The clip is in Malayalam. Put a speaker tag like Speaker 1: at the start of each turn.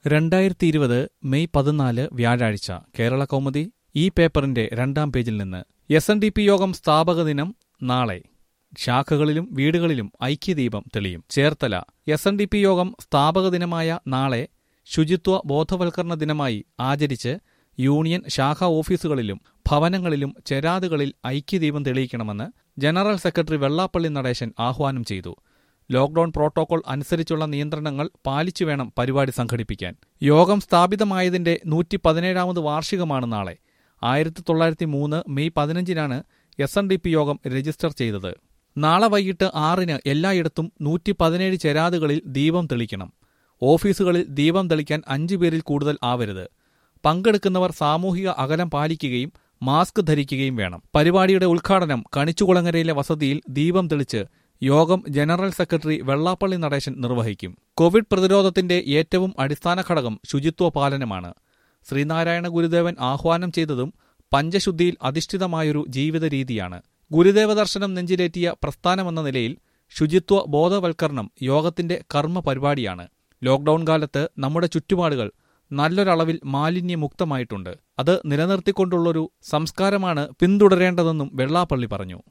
Speaker 1: രണ്ടായിരത്തി ഇരുപത് മെയ് പതിനാല് വ്യാഴാഴ്ച കേരള കൗമുദി ഈ പേപ്പറിന്റെ രണ്ടാം പേജിൽ നിന്ന് എസ് എൻ ഡി പി യോഗം സ്ഥാപക ദിനം നാളെ ശാഖകളിലും വീടുകളിലും ഐക്യദീപം തെളിയും Cherthala S N D P യോഗം സ്ഥാപക ദിനമായ നാളെ ശുചിത്വ ബോധവൽക്കരണ ദിനമായി ആചരിച്ച് യൂണിയൻ ശാഖാ ഓഫീസുകളിലും ഭവനങ്ങളിലും ചെരാതുകളിൽ ഐക്യദീപം തെളിയിക്കണമെന്ന് ജനറൽ സെക്രട്ടറി വെള്ളാപ്പള്ളി നടേശൻ ആഹ്വാനം ചെയ്തു ലോക്ഡൌൺ പ്രോട്ടോകോൾ അനുസരിച്ചുള്ള നിയന്ത്രണങ്ങൾ പാലിച്ചു വേണം പരിപാടി സംഘടിപ്പിക്കാൻ യോഗം സ്ഥാപിതമായതിന്റെ നൂറ്റി പതിനേഴാമത് വാർഷികമാണ് നാളെ ആയിരത്തി തൊള്ളായിരത്തി മൂന്ന് മെയ് പതിനഞ്ചിനാണ് എസ് എൻ ഡി പി യോഗം രജിസ്റ്റർ ചെയ്തത് നാളെ വൈകിട്ട് ആറിന് എല്ലായിടത്തും നൂറ്റി പതിനേഴ് ചെരാതുകളിൽ ദീപം തെളിക്കണം ഓഫീസുകളിൽ ദീപം തെളിക്കാൻ അഞ്ചു പേരിൽ കൂടുതൽ ആവരുത് പങ്കെടുക്കുന്നവർ സാമൂഹിക അകലം പാലിക്കുകയും മാസ്ക് ധരിക്കുകയും വേണം പരിപാടിയുടെ ഉദ്ഘാടനം കണിച്ചുകുളങ്ങരയിലെ വസതിയിൽ ദീപം തെളിച്ച് യോഗം ജനറൽ സെക്രട്ടറി വെള്ളാപ്പള്ളി നടേശൻ നിർവഹിക്കും കോവിഡ് പ്രതിരോധത്തിന്റെ ഏറ്റവും അടിസ്ഥാന ഘടകം ശുചിത്വ പാലനമാണ് ശ്രീനാരായണ ഗുരുദേവൻ ആഹ്വാനം ചെയ്തതും പഞ്ചശുദ്ധിയിൽ അധിഷ്ഠിതമായൊരു ജീവിത രീതിയാണ് ഗുരുദേവ ദർശനം നെഞ്ചിലേറ്റിയ പ്രസ്ഥാനമെന്ന നിലയിൽ ശുചിത്വ ബോധവൽക്കരണം യോഗത്തിന്റെ കർമ്മ പരിപാടിയാണ് ലോക്ഡൌൺ കാലത്ത് നമ്മുടെ ചുറ്റുപാടുകൾ നല്ലൊരളവിൽ മാലിന്യമുക്തമായിട്ടുണ്ട് അത് നിലനിർത്തിക്കൊണ്ടുള്ളൊരു സംസ്കാരമാണ് പിന്തുടരേണ്ടതെന്നും വെള്ളാപ്പള്ളി പറഞ്ഞു